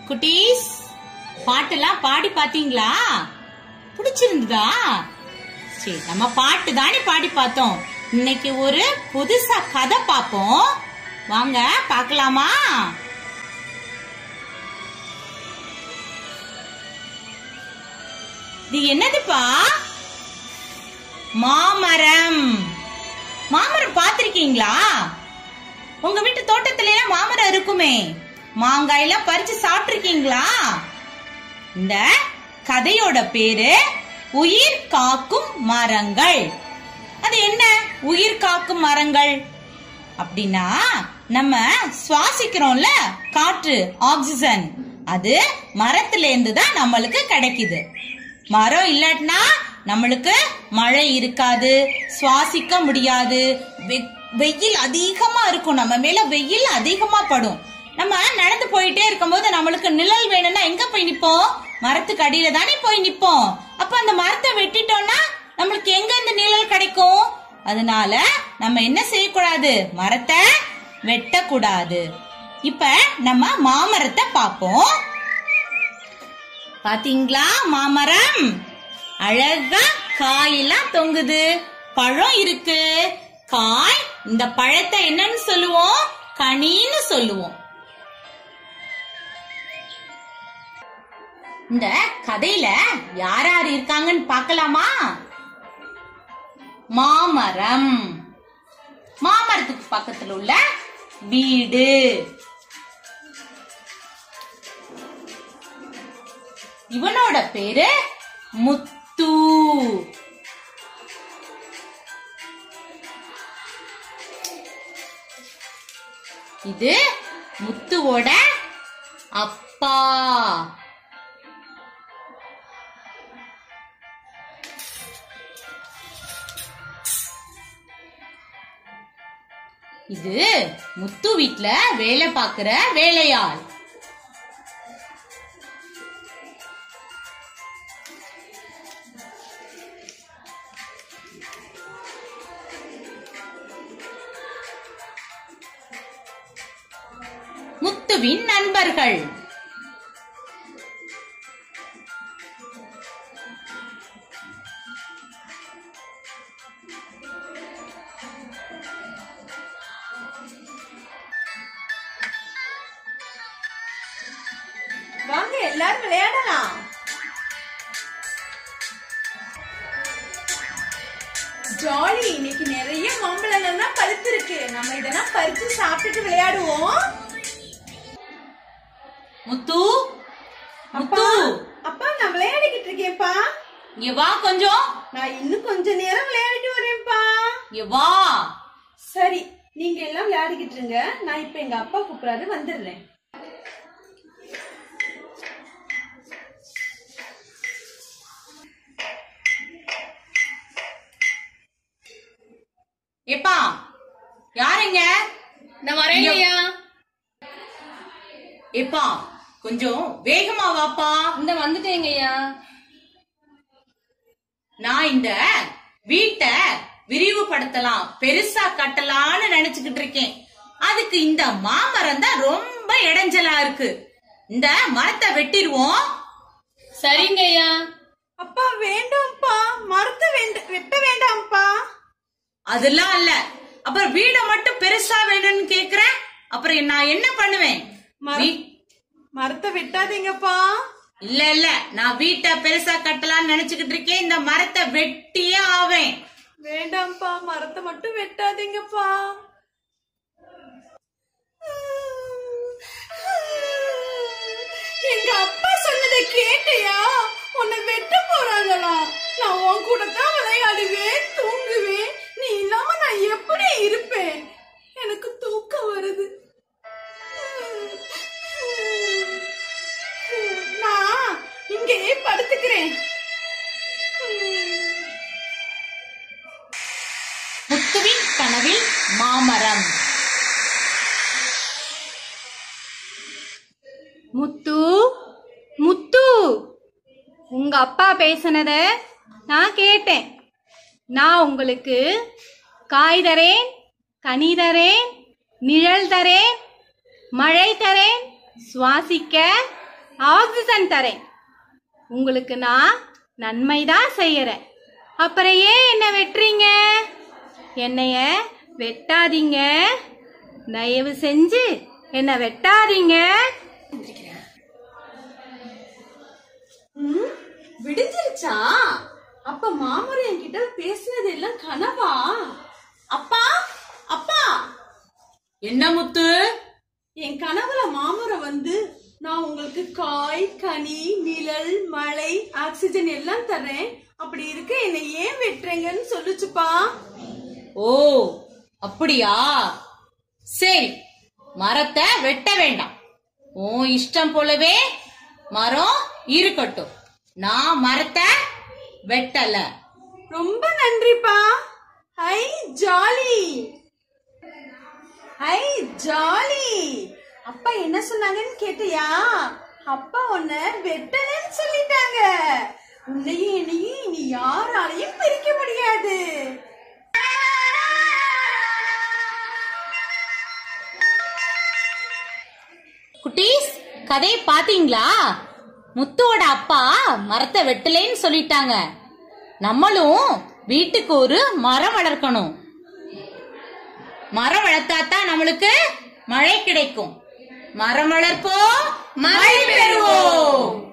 குட்டீஸ் பாட்டெல்லாம் பாடி பாத்தீங்களா பிடிச்சிருந்ததா சரி நம்ம பாட்டு தானே பாடி பார்த்தோம் இன்னைக்கு ஒரு புதுசா கதை பார்ப்போம் வாங்க பார்க்கலாமா இது என்னதுப்பா மாமரம் மாமரம் பார்த்திருக்கீங்களா உங்க வீட்டு தோட்டத்துல எல்லாம் மாமரம் இருக்குமே மாங்காய் எல்லாம் பறிச்சு சாப்பிட்டிருக்கீங்களா இந்த கதையோட பேரு உயிர் காக்கும் மரங்கள் அது என்ன உயிர் காக்கும் மரங்கள் அப்படின்னா நம்ம சுவாசிக்கிறோம்ல காற்று ஆக்சிஜன் அது மரத்துல இருந்து தான் நம்மளுக்கு கிடைக்குது மரம் இல்லாட்டினா நம்மளுக்கு மழை இருக்காது சுவாசிக்க முடியாது வெ- வெயில் அதிகமா இருக்கும் நம்ம மேல வெயில் அதிகமா படும் நம்ம நடந்து போயிட்டே இருக்கும்போது நம்மளுக்கு நிழல் வேணும்னா எங்க போய் நிப்போம் மரத்துக்கு அடியில தானே போய் நிப்போம் அப்ப அந்த மரத்தை வெட்டிட்டோம்னா நம்மளுக்கு எங்க இந்த நிழல் கிடைக்கும் அதனால நம்ம என்ன செய்யக்கூடாது மரத்தை வெட்டக்கூடாது இப்ப நம்ம மாமரத்தை பார்ப்போம் பாத்தீங்களா மாமரம் அழகா காயெல்லாம் தொங்குது பழம் இருக்கு காய் இந்த பழத்தை என்னன்னு சொல்லுவோம் கனின்னு சொல்லுவோம் இந்த கதையில யார் யார் இருக்காங்கன்னு பார்க்கலாமா மாமரம் மாமரத்துக்கு பக்கத்துல உள்ள வீடு இவனோட பேரு முத்து இது முத்துவோட அப்பா இது முத்து வீட்ல வேலை பார்க்கிற வேலையாள் முத்துவின் நண்பர்கள் வாங்க எல்லாரும் விளையாடலாம் ஜாலி இன்னைக்கு நிறைய மாம்பழங்கள் தான் பழுத்திருக்கு நம்ம இதெல்லாம் பறிச்சு சாப்பிட்டுட்டு விளையாடுவோம் முத்து அப்பா முத்து அப்பா நான் விளையாடிக்கிட்டு இருக்கேன்ப்பா இங்க வா கொஞ்சம் நான் இன்னும் கொஞ்ச நேரம் விளையாடிட்டு வரேன்ப்பா இங்க வா சரி நீங்க எல்லாம் விளையாடிக்கிட்டு இருங்க நான் இப்ப எங்க அப்பா கூப்பிடாரு வந்துடுறேன் ஏப்பா யாருங்க நான் வரேன் ஐயா ஏப்பா கொஞ்சம் வேகமா வாப்பா இந்த வந்துட்டேங்க ஐயா நான் இந்த வீட்டை விரிவுபடுத்தலாம் பெருசா கட்டலாம்னு நினைச்சுக்கிட்டு இருக்கேன் அதுக்கு இந்த மாமரம் தான் ரொம்ப இடைஞ்சலா இருக்கு இந்த மரத்தை வெட்டிடுவோம் சரிங்க ஐயா அப்பா வேண்டாம்ப்பா மரத்தை வேண்ட வெட்ட வேண்டாம்ப்பா அதெல்லாம் இல்ல அப்புறம் வீட மட்டும் பெருசா வேணும்னு கேக்குறேன் அப்புறம் நான் என்ன பண்ணுவேன் மரம்- வீ- மரத்தை வெட்டாதீங்கப்பா இல்ல இல்ல நான் வீட்டை பெருசா கட்டலாம்னு நினைச்சுக்கிட்டு இருக்கேன் இந்த மரத்தை வெட்டியே ஆவேன் வேண்டாம்ப்பா மரத்தை மட்டும் வெட்டாதீங்கப்பா எங்க அப்பா சொன்னதை கேட்டியா உன்னை வெட்ட போறாங்களா நான் உன் கூட தான் விளையாடுவேன் தூங்குவேன் நீ இல்லாம நான் எப்படி இருப்பேன் எனக்கு தூக்கம் வருது நான் இங்கேயே படுத்துக்கிறேன் முத்துவின் கனவில் மாமரம் முத்து முத்து உங்க அப்பா பேசுனத நான் கேட்டேன் நான் உங்களுக்கு காய் தரேன் கனி தரேன் நிழல் தரேன் மழை தரேன் சுவாசிக்க ஆக்சிஜன் தரேன் உங்களுக்கு நான் நன்மை தான் செய்யறேன் அப்புறம் ஏன் என்ன வெட்டுறீங்க என்னைய வெட்டாதீங்க தயவு செஞ்சு என்ன வெட்டாதீங்க ம், விடிஞ்சிருச்சா அப்ப மாமரம் என்கிட்ட பேசினது எல்லாம் கனவா அப்பா அப்பா என்ன முத்து என் கனவுல மாமரம் வந்து நான் உங்களுக்கு காய் கனி நிழல் மழை ஆக்சிஜன் எல்லாம் தர்றேன் அப்படி இருக்க என்னை ஏன் வெட்டுறீங்கன்னு சொல்லுச்சுப்பா ஓ அப்படியா சரி மரத்தை வெட்ட வேண்டாம் உன் இஷ்டம் போலவே மரம் இருக்கட்டும் நான் மரத்தை வெட்டல ரொம்ப நன்றிப்பா ஹை ஜாலி ஹை ஜாலி அப்பா என்ன சொன்னாங்கன்னு கேட்டியா அப்பா உன்னை வெட்டலன்னு சொல்லிட்டாங்க உன்னையும் என்னையும் இனி யாராலையும் பிரிக்க முடியாது குட்டீஸ் கதையை பாத்தீங்களா முத்துவோட அப்பா மரத்தை வெட்டலேன்னு சொல்லிட்டாங்க நம்மளும் வீட்டுக்கு ஒரு மரம் வளர்க்கணும் மரம் வளர்த்தாதான் நம்மளுக்கு மழை கிடைக்கும் மரம் வளர்ப்போம் மழை பெறுவோம்